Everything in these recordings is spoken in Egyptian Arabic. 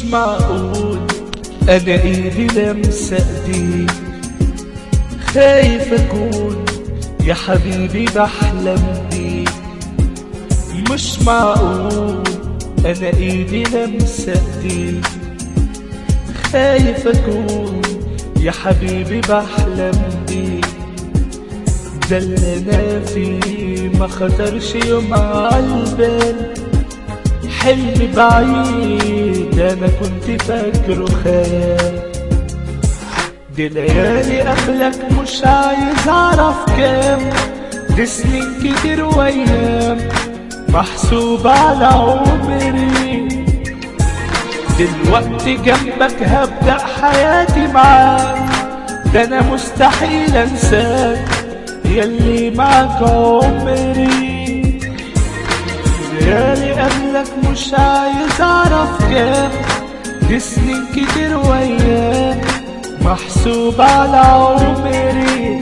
معقول انا ايدي لمسة ايديك خايف اكون يا حبيبي بحلم بيك مش معقول انا ايدي لمسة ايديك خايف اكون يا حبيبي بحلم بيك ده اللي انا فيه ما خطرش يوم عالبال حلم بعيد انا كنت فاكره خيال دي ليالي قبلك مش عايز اعرف كام دي سنين كتير وايام محسوب على عمري دلوقتي جنبك هبدأ حياتي معاك ده انا مستحيل انساك يلي معاك عمري ليالي قبلك مش عايز اعرف كام دي سنين كتير وايام محسوب على عمري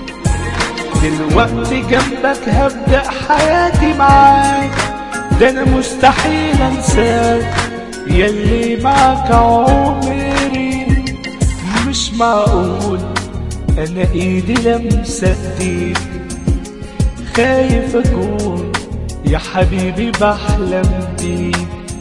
دلوقتي جنبك هبدأ حياتي معاك ده انا مستحيل انساك يلي معاك عمري مش معقول انا ايدي لمسة ايديك خايف اكون يا حبيبي بحلم بيك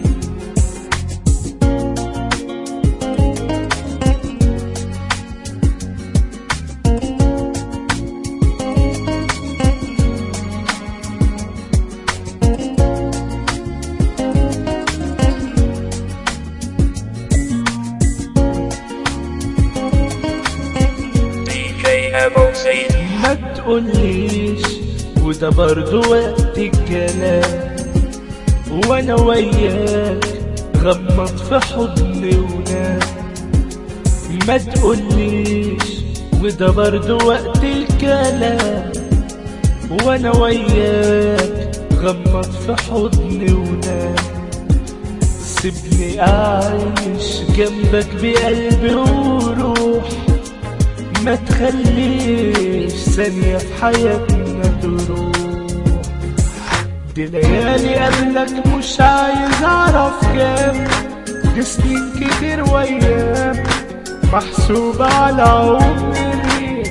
DJ MOC. ما تقوليش وده برضو وقت الكلام وانا وياك غمض في حضني ونام ما تقوليش وده برضو وقت الكلام وانا وياك غمض في حضني ونام سيبني اعيش جنبك بقلبي وروح ما تخليش ثانية في حياتنا تروح دي ليالي قبلك مش عايز اعرف كام دي سنين كتير وايام محسوبة على عمري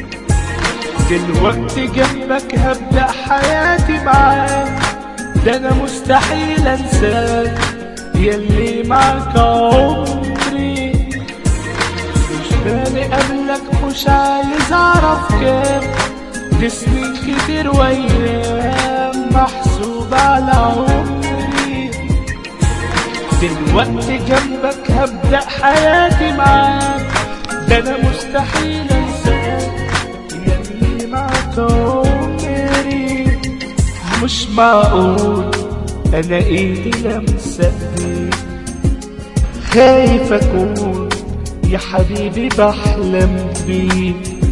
دلوقتي جنبك هبدأ حياتي معاك ده انا مستحيل انساك يلي معاك عمري مش بالي قبلك مش عايز اعرف كام دي سنين كتير وايام محسوب على عمري دلوقتي جنبك هبدأ حياتي معاك ده انا مستحيل انساك يلي معاك عمري مش معقول انا ايدي لمسة ايديك خايف اكون يا حبيبي بحلم بيك